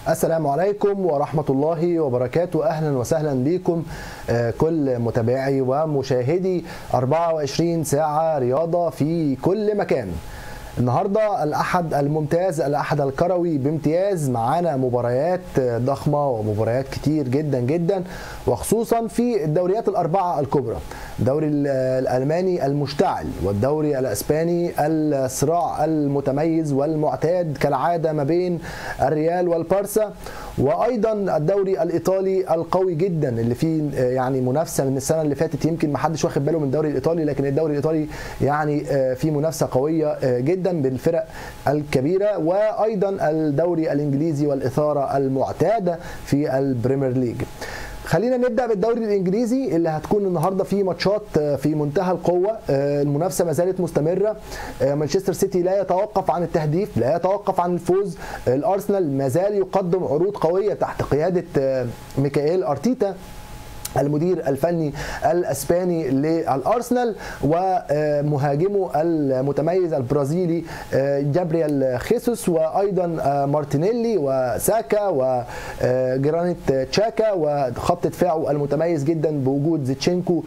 السلام عليكم ورحمة الله وبركاته أهلا وسهلا بكم آه، كل متابعي ومشاهدي 24 ساعة رياضة في كل مكان النهارده الاحد الممتاز الاحد الكروي بامتياز معانا مباريات ضخمه ومباريات كتير جدا جدا وخصوصا في الدوريات الاربعه الكبرى الدوري الالماني المشتعل والدوري الاسباني الصراع المتميز والمعتاد كالعاده ما بين الريال والبارسا وايضا الدوري الايطالي القوي جدا اللي فيه يعني منافسه من السنه اللي فاتت يمكن ما حدش واخد باله من الدوري الايطالي لكن الدوري الايطالي يعني فيه منافسه قويه جدا بالفرق الكبيره وايضا الدوري الانجليزي والاثاره المعتاده في البريمير ليج خلينا نبدا بالدوري الانجليزي اللي هتكون النهارده فيه ماتشات في منتهى القوه المنافسه ما زالت مستمره مانشستر سيتي لا يتوقف عن التهديف لا يتوقف عن الفوز الارسنال ما زال يقدم عروض قويه تحت قياده ميكائيل ارتيتا المدير الفني الاسباني للارسنال ومهاجمه المتميز البرازيلي جابريال خيسوس وايضا مارتينيلي وساكا وجرانيت تشاكا وخط دفاعه المتميز جدا بوجود زيتشينكو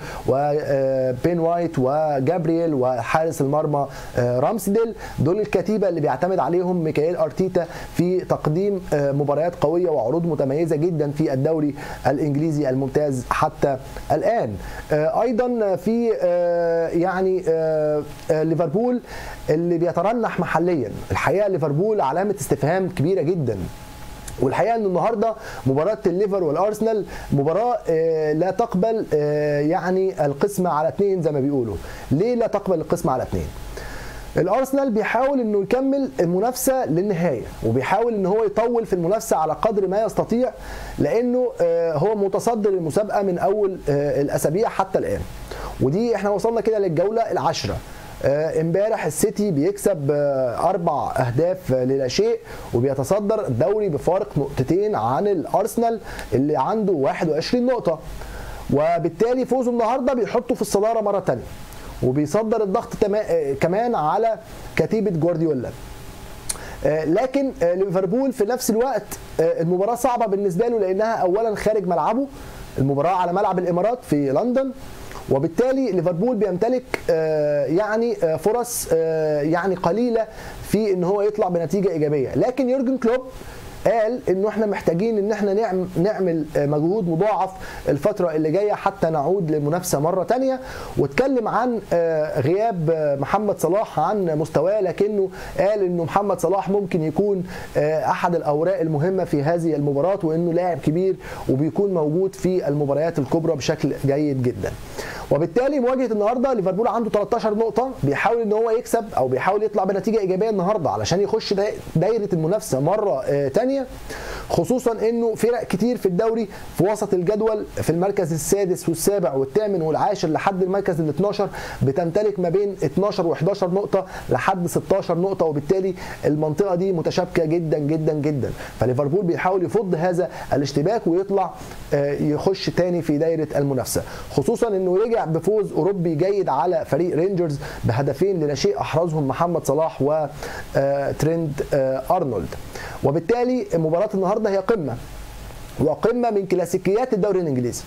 وبين وايت وجابرييل وحارس المرمى رامسديل دول الكتيبه اللي بيعتمد عليهم ميكائيل ارتيتا في تقديم مباريات قويه وعروض متميزه جدا في الدوري الانجليزي الممتاز حتى الان ايضا في يعني ليفربول اللي بيترنح محليا الحقيقه ليفربول علامه استفهام كبيره جدا والحقيقه ان النهارده مباراه الليفر والارسنال مباراه لا تقبل يعني القسمه على اثنين زي ما بيقولوا ليه لا تقبل القسمه على اثنين الارسنال بيحاول انه يكمل المنافسه للنهايه وبيحاول ان هو يطول في المنافسه على قدر ما يستطيع لانه هو متصدر المسابقه من اول الاسابيع حتى الان ودي احنا وصلنا كده للجوله العاشره امبارح السيتي بيكسب اربع اهداف للا شيء وبيتصدر الدوري بفارق نقطتين عن الارسنال اللي عنده 21 نقطه وبالتالي فوزه النهارده بيحطه في الصداره مره ثانيه وبيصدر الضغط كمان على كتيبه جوارديولا لكن ليفربول في نفس الوقت المباراه صعبه بالنسبه له لانها اولا خارج ملعبه المباراه على ملعب الامارات في لندن وبالتالي ليفربول بيمتلك يعني فرص يعني قليله في ان هو يطلع بنتيجه ايجابيه لكن يورجن كلوب قال انه احنا محتاجين ان احنا نعمل مجهود مضاعف الفتره اللي جايه حتى نعود للمنافسه مره ثانيه واتكلم عن غياب محمد صلاح عن مستواه لكنه قال انه محمد صلاح ممكن يكون احد الاوراق المهمه في هذه المباراه وانه لاعب كبير وبيكون موجود في المباريات الكبرى بشكل جيد جدا وبالتالي مواجهه النهارده ليفربول عنده 13 نقطه بيحاول ان هو يكسب او بيحاول يطلع بنتيجه ايجابيه النهارده علشان يخش دايره المنافسه مره ثانيه خصوصا انه فرق كتير في الدوري في وسط الجدول في المركز السادس والسابع والثامن والعاشر لحد المركز ال 12 بتمتلك ما بين 12 و11 نقطه لحد 16 نقطه وبالتالي المنطقه دي متشابكه جدا جدا جدا فليفربول بيحاول يفض هذا الاشتباك ويطلع يخش تاني في دايره المنافسه خصوصا انه رجع بفوز اوروبي جيد على فريق رينجرز بهدفين للا شيء احرزهم محمد صلاح وترند ارنولد وبالتالي مباراه النهارده هي قمه وقمه من كلاسيكيات الدوري الانجليزي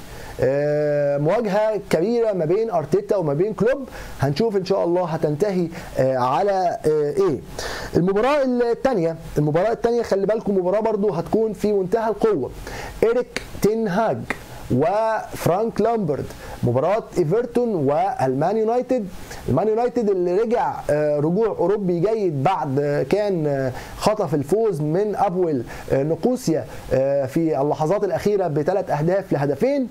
مواجهه كبيره ما بين ارتيتا وما بين كلوب هنشوف ان شاء الله هتنتهي على ايه المباراه الثانيه المباراه الثانيه خلي بالكم مباراه برضو هتكون في منتهى القوه ايريك تين هاج وفرانك لامبرد مباراة ايفرتون والمان يونايتد المان يونايتد اللي رجع رجوع اوروبي جيد بعد كان خطف الفوز من ابول نقوسيا في اللحظات الاخيره بثلاث اهداف لهدفين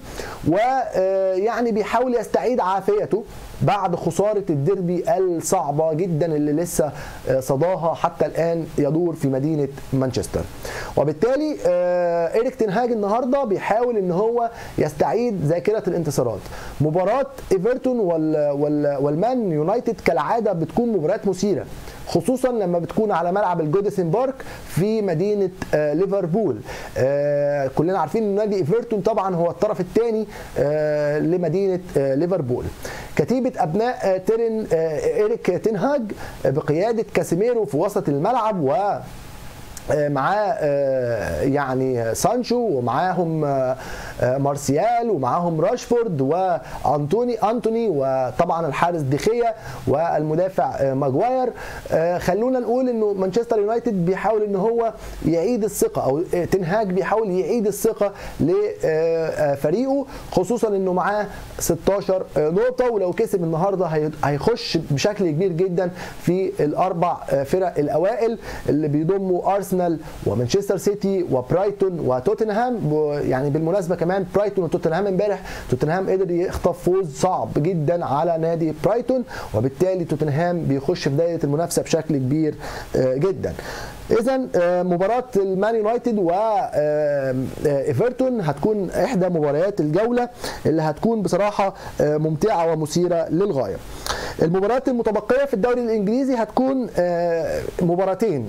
ويعني بيحاول يستعيد عافيته بعد خساره الديربي الصعبه جدا اللي لسه صداها حتى الان يدور في مدينه مانشستر وبالتالي ايريك تنهاج النهارده بيحاول ان هو يستعيد ذاكره الانتصارات مباراه ايفرتون وال وال والمان يونايتد كالعاده بتكون مباريات مثيره خصوصا لما بتكون على ملعب الجوديسون بارك في مدينه ليفربول كلنا عارفين ان نادي ايفرتون طبعا هو الطرف الثاني لمدينه ليفربول كتيبه ابناء تيرن ايريك تنهاج بقياده كاسيميرو في وسط الملعب و معاه يعني سانشو ومعاهم مارسيال ومعاهم راشفورد وانتوني انتوني وطبعا الحارس ديخيا والمدافع ماجواير خلونا نقول انه مانشستر يونايتد بيحاول ان هو يعيد الثقه او تنهاج بيحاول يعيد الثقه لفريقه خصوصا انه معاه 16 نقطه ولو كسب النهارده هيخش بشكل كبير جدا في الاربع فرق الاوائل اللي بيضموا ارسنال ومانشستر سيتي وبرايتون وتوتنهام يعني بالمناسبه كمان برايتون وتوتنهام امبارح توتنهام قدر يخطف فوز صعب جدا على نادي برايتون وبالتالي توتنهام بيخش في دايره المنافسه بشكل كبير جدا اذا مباراه المان يونايتد وايفرتون هتكون احدى مباريات الجوله اللي هتكون بصراحه ممتعه ومثيره للغايه المباريات المتبقيه في الدوري الانجليزي هتكون مباراتين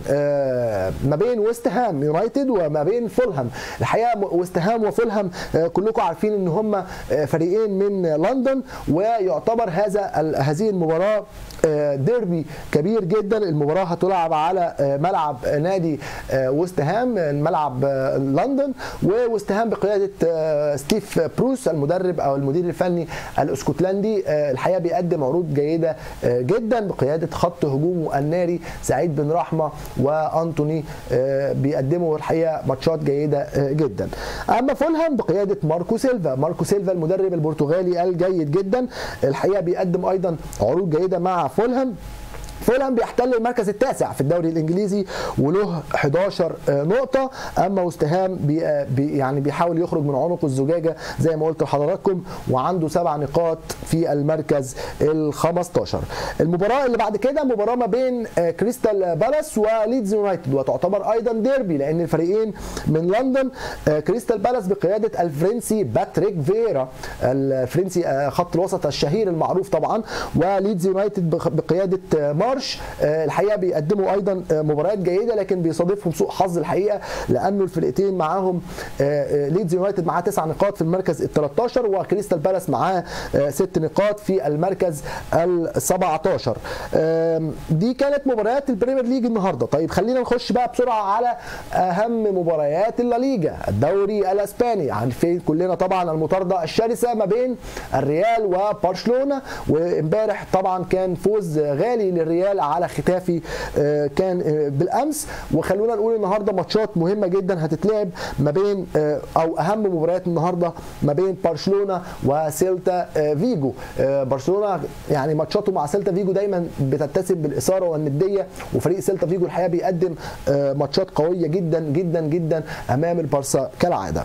ما بين ويست هام يونايتد وما بين فولهام الحقيقه ويست هام وفولهام كلكم عارفين ان هم فريقين من لندن ويعتبر هذا هذه المباراه ديربي كبير جدا المباراه هتلعب على ملعب نادي ويست هام ملعب لندن وويست هام بقياده ستيف بروس المدرب او المدير الفني الاسكتلندي الحقيقه بيقدم عروض جيده جدا بقياده خط هجومه الناري سعيد بن رحمه وانتوني بيقدموا الحقيقه ماتشات جيده جدا اما فولهام بقياده ماركو سيلفا ماركو سيلفا المدرب البرتغالي الجيد جدا الحقيقه بيقدم ايضا عروض جيده مع فولهام فولهام بيحتل المركز التاسع في الدوري الانجليزي وله 11 نقطه اما وستهام بي بي يعني بيحاول يخرج من عنق الزجاجه زي ما قلت لحضراتكم وعنده سبع نقاط في المركز ال 15 المباراه اللي بعد كده مباراه ما بين كريستال بالاس وليدز يونايتد وتعتبر ايضا ديربي لان الفريقين من لندن كريستال بالاس بقياده الفرنسي باتريك فيرا الفرنسي خط الوسط الشهير المعروف طبعا وليدز يونايتد بقياده مارش الحقيقه بيقدموا ايضا مباريات جيده لكن بيصادفهم سوء حظ الحقيقه لانه الفرقتين معاهم ليدز يونايتد معاه تسع نقاط في المركز ال 13 وكريستال بالاس معاه ست نقاط في المركز ال 17 دي كانت مباريات البريمير ليج النهارده طيب خلينا نخش بقى بسرعه على اهم مباريات الليجا الدوري الاسباني عارفين كلنا طبعا المطارده الشرسه ما بين الريال وبرشلونه وامبارح طبعا كان فوز غالي للريال على ختافي كان بالامس وخلونا نقول النهارده ماتشات مهمه جدا هتتلعب ما بين او اهم مباريات النهارده ما بين برشلونه وسيلتا فيجو برشلونه يعني ماتشاته مع سيلتا فيجو دايما بتتسم بالاثاره والنديه وفريق سيلتا فيجو الحقيقه بيقدم ماتشات قويه جدا جدا جدا امام البارسا كالعاده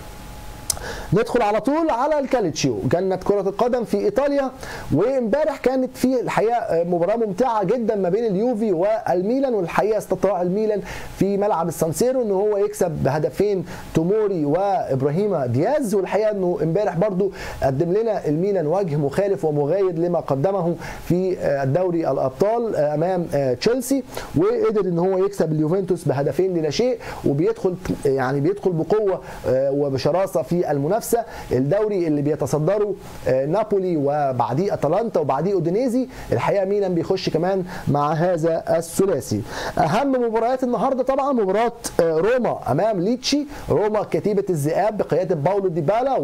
ندخل على طول على الكالتشيو جنة كرة القدم في إيطاليا وامبارح كانت في الحقيقة مباراة ممتعة جدا ما بين اليوفي والميلان والحقيقة استطاع الميلان في ملعب السانسيرو ان هو يكسب بهدفين توموري وابراهيم دياز والحقيقة انه امبارح برضو قدم لنا الميلان وجه مخالف ومغاير لما قدمه في الدوري الأبطال أمام تشيلسي وقدر ان هو يكسب اليوفنتوس بهدفين للا شيء وبيدخل يعني بيدخل بقوة وبشراسة في المنافسة الدوري اللي بيتصدره نابولي وبعديه اتلانتا وبعديه اودينيزي الحقيقه ميلان بيخش كمان مع هذا الثلاثي اهم مباريات النهارده طبعا مباراه روما امام ليتشي روما كتيبه الذئاب بقياده باولو ديبالا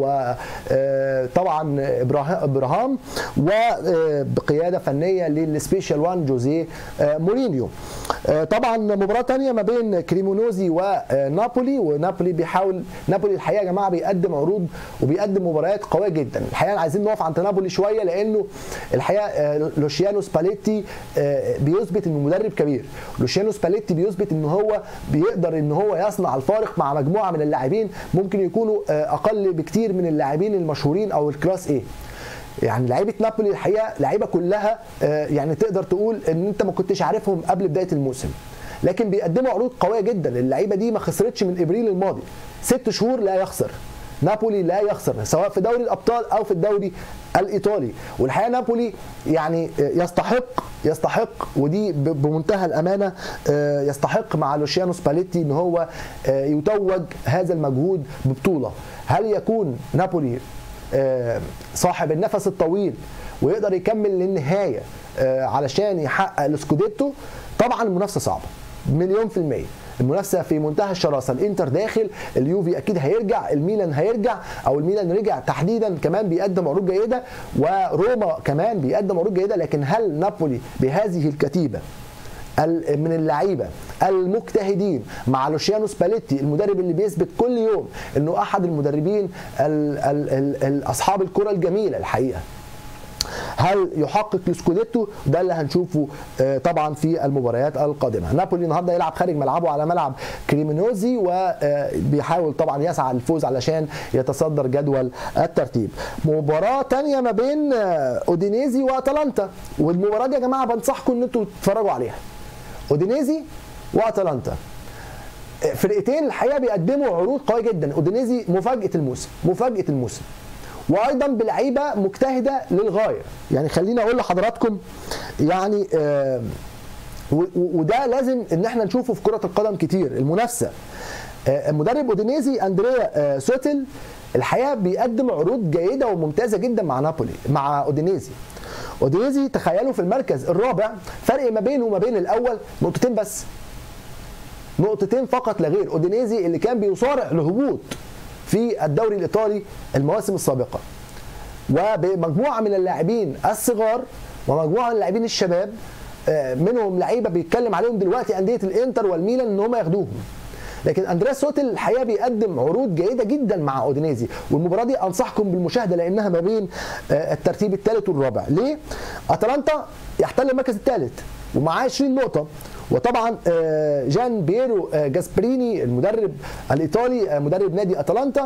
وطبعا ابراهام وبقياده فنيه للسبيشال وان جوزيه مورينيو طبعا مباراه ثانيه ما بين كريمونوزي ونابولي ونابولي بيحاول نابولي الحقيقه يا جماعه بيقدم عروض وبيقدم مباريات قويه جدا الحقيقه عايزين نقف عند نابولي شويه لانه الحقيقه لوشيانو سباليتي بيثبت انه مدرب كبير لوشيانو سباليتي بيثبت ان هو بيقدر ان هو يصنع الفارق مع مجموعه من اللاعبين ممكن يكونوا اقل بكتير من اللاعبين المشهورين او الكلاس ايه يعني لعيبه نابولي الحقيقه لعيبه كلها يعني تقدر تقول ان انت ما كنتش عارفهم قبل بدايه الموسم لكن بيقدموا عروض قويه جدا اللعيبه دي ما خسرتش من ابريل الماضي ست شهور لا يخسر نابولي لا يخسر سواء في دوري الابطال او في الدوري الايطالي والحقيقه نابولي يعني يستحق يستحق ودي بمنتهى الامانه يستحق مع لوشيانو سباليتي ان هو يتوج هذا المجهود ببطوله هل يكون نابولي صاحب النفس الطويل ويقدر يكمل للنهايه علشان يحقق السكوديتو طبعا المنافسه صعبه مليون في الميه المنافسه في منتهى الشراسه الانتر داخل اليوفي اكيد هيرجع الميلان هيرجع او الميلان رجع تحديدا كمان بيقدم عروض جيده وروما كمان بيقدم عروض جيده لكن هل نابولي بهذه الكتيبه من اللعيبه المجتهدين مع لوشيانو سباليتي المدرب اللي بيثبت كل يوم انه احد المدربين ال ال ال اصحاب الكره الجميله الحقيقه هل يحقق السكوديتو ده اللي هنشوفه طبعا في المباريات القادمه نابولي النهارده يلعب خارج ملعبه على ملعب كريمينوزي وبيحاول طبعا يسعى للفوز علشان يتصدر جدول الترتيب مباراه تانية ما بين اودينيزي واتلانتا والمباراه دي يا جماعه بنصحكم ان انتوا تتفرجوا عليها اودينيزي واتلانتا فرقتين الحقيقه بيقدموا عروض قويه جدا اودينيزي مفاجاه الموسم مفاجاه الموسم وايضا بلعيبه مجتهده للغايه يعني خليني اقول لحضراتكم يعني آه وده لازم ان احنا نشوفه في كره القدم كتير المنافسه آه مدرب اودينيزي اندريا آه سوتل الحقيقه بيقدم عروض جيده وممتازه جدا مع نابولي مع اودينيزي اودينيزي تخيلوا في المركز الرابع فرق ما بينه وما بين الاول نقطتين بس نقطتين فقط لا غير اودينيزي اللي كان بيصارع لهبوط في الدوري الايطالي المواسم السابقه وبمجموعه من اللاعبين الصغار ومجموعه من اللاعبين الشباب منهم لعيبه بيتكلم عليهم دلوقتي انديه الانتر والميلان ان هم ياخدوهم لكن اندرياس سوتل الحقيقه بيقدم عروض جيده جدا مع اودينيزي والمباراه دي انصحكم بالمشاهده لانها ما بين الترتيب الثالث والرابع ليه اتلانتا يحتل المركز الثالث ومعاه 20 نقطه وطبعا جان بيرو جاسبريني المدرب الايطالي مدرب نادي اتلانتا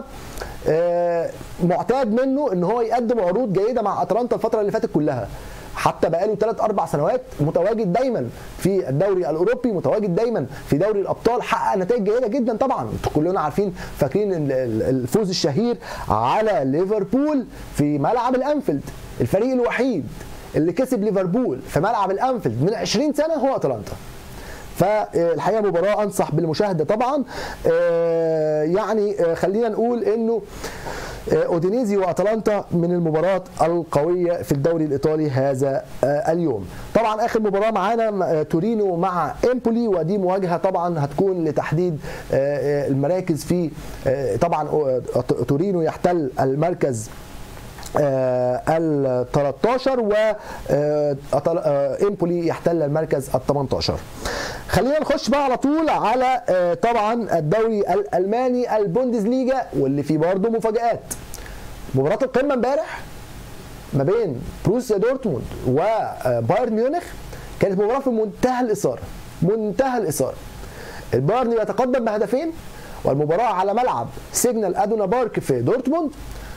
معتاد منه ان هو يقدم عروض جيده مع اتلانتا الفتره اللي فاتت كلها حتى بقاله 3 4 سنوات متواجد دايما في الدوري الاوروبي متواجد دايما في دوري الابطال حقق نتائج جيده جدا طبعا كلنا عارفين فاكرين الفوز الشهير على ليفربول في ملعب الانفيلد الفريق الوحيد اللي كسب ليفربول في ملعب الانفيلد من 20 سنه هو اتلانتا فالحقيقه مباراه انصح بالمشاهده طبعا يعني خلينا نقول انه اودينيزي واتلانتا من المباريات القويه في الدوري الايطالي هذا اليوم طبعا اخر مباراه معانا تورينو مع امبولي ودي مواجهه طبعا هتكون لتحديد المراكز في طبعا تورينو يحتل المركز ال 13 و امبولي يحتل المركز ال 18 خلينا نخش بقى على طول على طبعا الدوري الالماني البوندسليجا واللي فيه برضه مفاجات مباراه القمه امبارح ما بين بروسيا دورتموند وبايرن ميونخ كانت مباراه في منتهى الاثاره منتهى الاثاره البايرن يتقدم بهدفين والمباراه على ملعب سيجنال ادونا بارك في دورتموند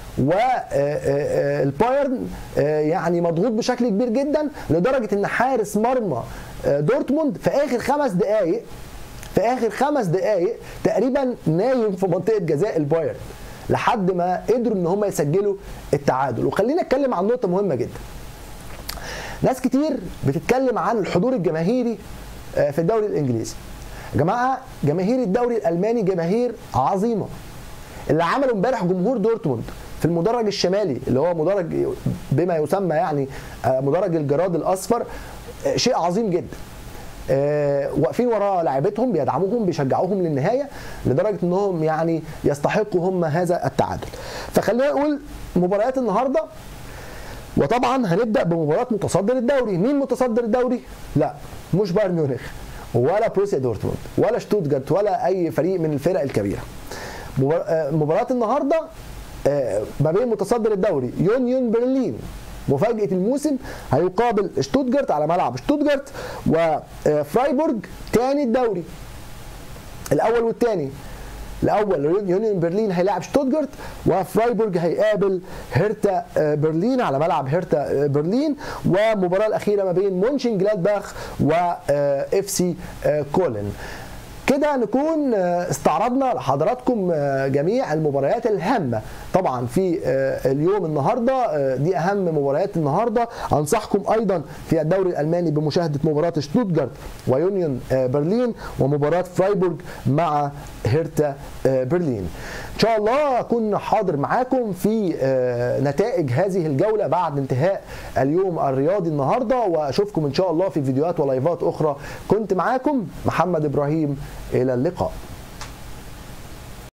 والبايرن يعني مضغوط بشكل كبير جدا لدرجه ان حارس مرمى دورتموند في اخر خمس دقائق في اخر خمس دقائق تقريبا نايم في منطقه جزاء البايرن لحد ما قدروا ان هم يسجلوا التعادل وخلينا نتكلم عن نقطه مهمه جدا ناس كتير بتتكلم عن الحضور الجماهيري في الدوري الانجليزي يا جماعه جماهير الدوري الالماني جماهير عظيمه اللي عمله امبارح جمهور دورتموند في المدرج الشمالي اللي هو مدرج بما يسمى يعني مدرج الجراد الاصفر شيء عظيم جدا واقفين ورا لاعبتهم بيدعموهم بيشجعوهم للنهايه لدرجه انهم يعني يستحقوا هم هذا التعادل فخلينا نقول مباريات النهارده وطبعا هنبدا بمباراه متصدر الدوري مين متصدر الدوري لا مش بايرن ميونخ ولا بروسيا دورتموند ولا شتوتجارت ولا اي فريق من الفرق الكبيره مباراه النهارده ما بين متصدر الدوري يونيون برلين مفاجأة الموسم هيقابل شتوتجارت على ملعب شتوتجارت وفرايبورج تاني الدوري الأول والتاني الأول يونيون برلين هيلاعب شتوتجارت وفرايبورج هيقابل هيرتا برلين على ملعب هيرتا برلين والمباراة الأخيرة ما بين مونشن جلادباخ وإف سي كولن كده نكون استعرضنا لحضراتكم جميع المباريات الهامه طبعا في اليوم النهارده دي اهم مباريات النهارده انصحكم ايضا في الدوري الالماني بمشاهده مباراه شتوتجارت ويونيون برلين ومباراه فرايبورج مع هيرتا برلين شاء الله اكون حاضر معاكم في آه، نتائج هذه الجوله بعد انتهاء اليوم الرياضي النهارده واشوفكم ان شاء الله في فيديوهات ولايفات اخرى كنت معاكم محمد ابراهيم الى اللقاء